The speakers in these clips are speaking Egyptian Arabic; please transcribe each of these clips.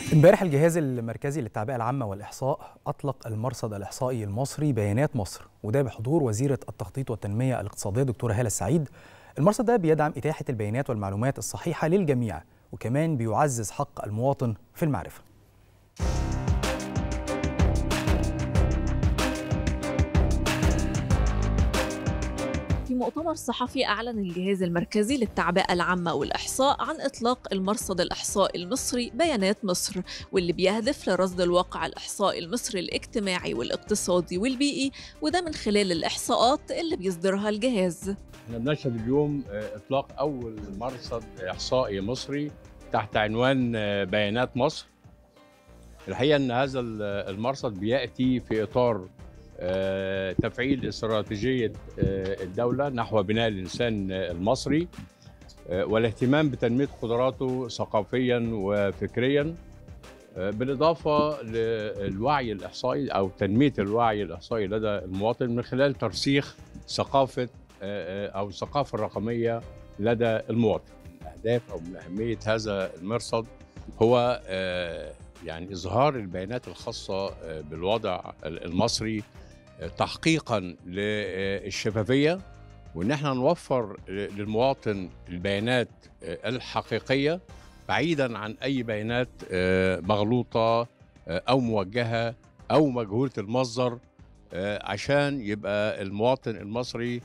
امبارح الجهاز المركزي للتعبئة العامة والإحصاء أطلق المرصد الإحصائي المصري بيانات مصر وده بحضور وزيرة التخطيط والتنمية الاقتصادية دكتورة هالة السعيد المرصد ده بيدعم إتاحة البيانات والمعلومات الصحيحة للجميع وكمان بيعزز حق المواطن في المعرفة في مؤتمر صحفي أعلن الجهاز المركزي للتعبئة العامة والإحصاء عن إطلاق المرصد الإحصائي المصري بيانات مصر واللي بيهدف لرصد الواقع الإحصائي المصري الاجتماعي والاقتصادي والبيئي وده من خلال الإحصاءات اللي بيصدرها الجهاز احنا بنشهد اليوم اطلاق اول مرصد احصائي مصري تحت عنوان بيانات مصر الحقيقه ان هذا المرصد بياتي في اطار تفعيل استراتيجيه الدوله نحو بناء الانسان المصري والاهتمام بتنميه قدراته ثقافيا وفكريا بالاضافه للوعي الاحصائي او تنميه الوعي الاحصائي لدى المواطن من خلال ترسيخ ثقافه او الثقافه الرقميه لدى المواطن. من اهداف او من اهميه هذا المرصد هو يعني اظهار البيانات الخاصه بالوضع المصري تحقيقا للشفافيه وان احنا نوفر للمواطن البيانات الحقيقيه بعيدا عن اي بيانات مغلوطه او موجهه او مجهوله المصدر عشان يبقى المواطن المصري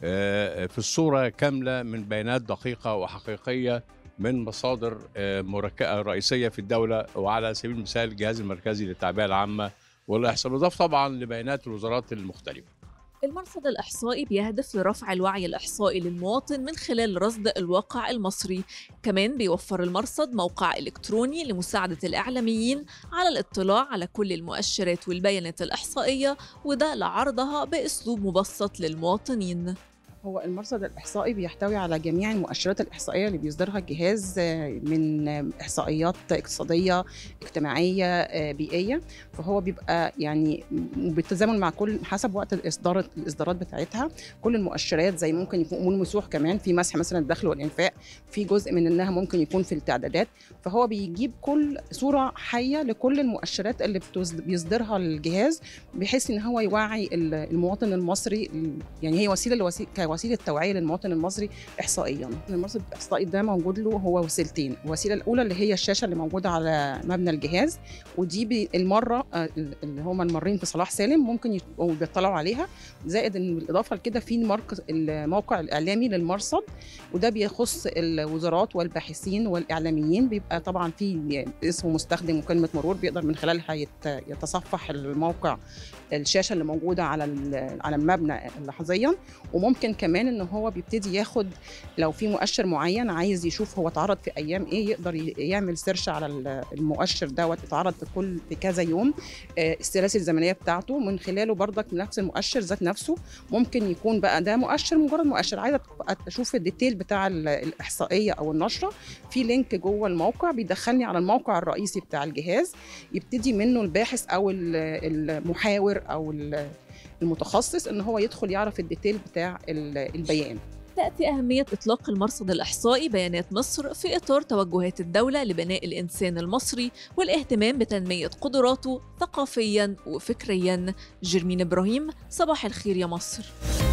في الصورة كاملة من بيانات دقيقة وحقيقية من مصادر مركزة رئيسية في الدولة وعلى سبيل المثال الجهاز المركزي للتعبئة العامة والإحصاء بالإضافة طبعا لبيانات الوزارات المختلفة المرصد الإحصائي بيهدف لرفع الوعي الإحصائي للمواطن من خلال رصد الواقع المصري كمان بيوفر المرصد موقع إلكتروني لمساعدة الإعلاميين على الاطلاع على كل المؤشرات والبيانات الإحصائية وده لعرضها بأسلوب مبسط للمواطنين هو المرصد الإحصائي بيحتوي على جميع المؤشرات الإحصائية اللي بيصدرها الجهاز من إحصائيات اقتصادية اجتماعية بيئية فهو بيبقى يعني بالتزامن مع كل حسب وقت الإصدار الإصدارات بتاعتها كل المؤشرات زي ممكن يكون المسوح كمان في مسح مثلا الدخل والإنفاق في جزء من إنها ممكن يكون في التعدادات فهو بيجيب كل صورة حية لكل المؤشرات اللي بيصدرها الجهاز بحيث إن هو يوعي المواطن المصري يعني هي وسيلة لوسيلة وسيله توعيه للمواطن المصري احصائيا المرصد الاحصائي ده موجود له هو وسيلتين الوسيله الاولى اللي هي الشاشه اللي موجوده على مبنى الجهاز ودي المره اللي هم المارين في صلاح سالم ممكن يبقوا بيطلعوا عليها زائد ان بالاضافه لكده في المركز الموقع الاعلامي للمرصد وده بيخص الوزارات والباحثين والاعلاميين بيبقى طبعا في اسم مستخدم وكلمه مرور بيقدر من خلالها يتصفح الموقع الشاشه اللي موجوده على على المبنى لحظيا وممكن كمان ان هو بيبتدي ياخد لو في مؤشر معين عايز يشوف هو اتعرض في ايام ايه يقدر يعمل سيرش على المؤشر دوت اتعرض في كل في كذا يوم السلاسل الزمنيه بتاعته من خلاله برضك نفس المؤشر ذات نفسه ممكن يكون بقى ده مؤشر مجرد مؤشر عايزه اشوف الديتيل بتاع الاحصائيه او النشره في لينك جوه الموقع بيدخلني على الموقع الرئيسي بتاع الجهاز يبتدي منه الباحث او المحاور او المتخصص ان هو يدخل يعرف الديتيل بتاع البيان تأتي أهمية إطلاق المرصد الإحصائي بيانات مصر في إطار توجهات الدولة لبناء الإنسان المصري والاهتمام بتنمية قدراته ثقافياً وفكرياً جرمين إبراهيم صباح الخير يا مصر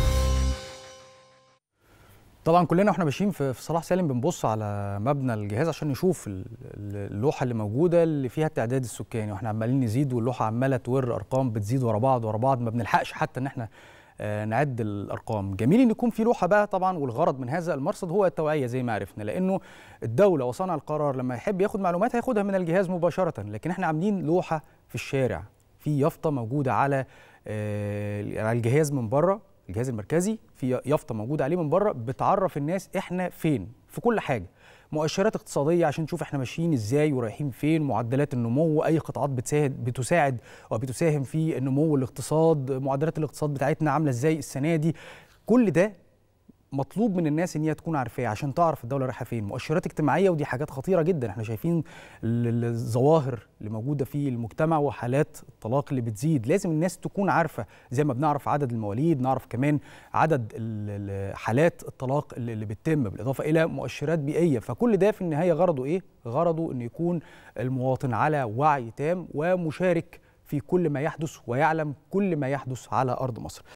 طبعا كلنا واحنا ماشيين في صلاح سالم بنبص على مبنى الجهاز عشان نشوف اللوحه اللي موجوده اللي فيها التعداد السكاني واحنا عمالين نزيد واللوحه عماله تور ارقام بتزيد ورا بعض ورا بعض ما بنلحقش حتى ان احنا نعد الارقام جميل ان يكون في لوحه بقى طبعا والغرض من هذا المرصد هو التوعيه زي ما عرفنا لانه الدوله وصانع القرار لما يحب ياخد معلومات هياخدها من الجهاز مباشره لكن احنا عاملين لوحه في الشارع في يافطه موجوده على على الجهاز من بره الجهاز المركزي في يافطه موجوده عليه من بره بتعرف الناس احنا فين في كل حاجه مؤشرات اقتصاديه عشان نشوف احنا ماشيين ازاي ورايحين فين معدلات النمو اي قطاعات بتساعد بتساعد وبتساهم في النمو الاقتصاد معدلات الاقتصاد بتاعتنا عامله ازاي السنه دي كل ده مطلوب من الناس ان هي تكون عارفاه عشان تعرف الدوله رايحه فين مؤشرات اجتماعيه ودي حاجات خطيره جدا احنا شايفين ال- الظواهر اللي موجوده في المجتمع وحالات الطلاق اللي بتزيد لازم الناس تكون عارفه زي ما بنعرف عدد المواليد نعرف كمان عدد ال- ال- حالات الطلاق اللي اللي بتتم بالاضافه الى مؤشرات بيئيه فكل ده في النهايه غرضه ايه غرضه ان يكون المواطن على وعي تام ومشارك في كل ما يحدث ويعلم كل ما يحدث على ارض مصر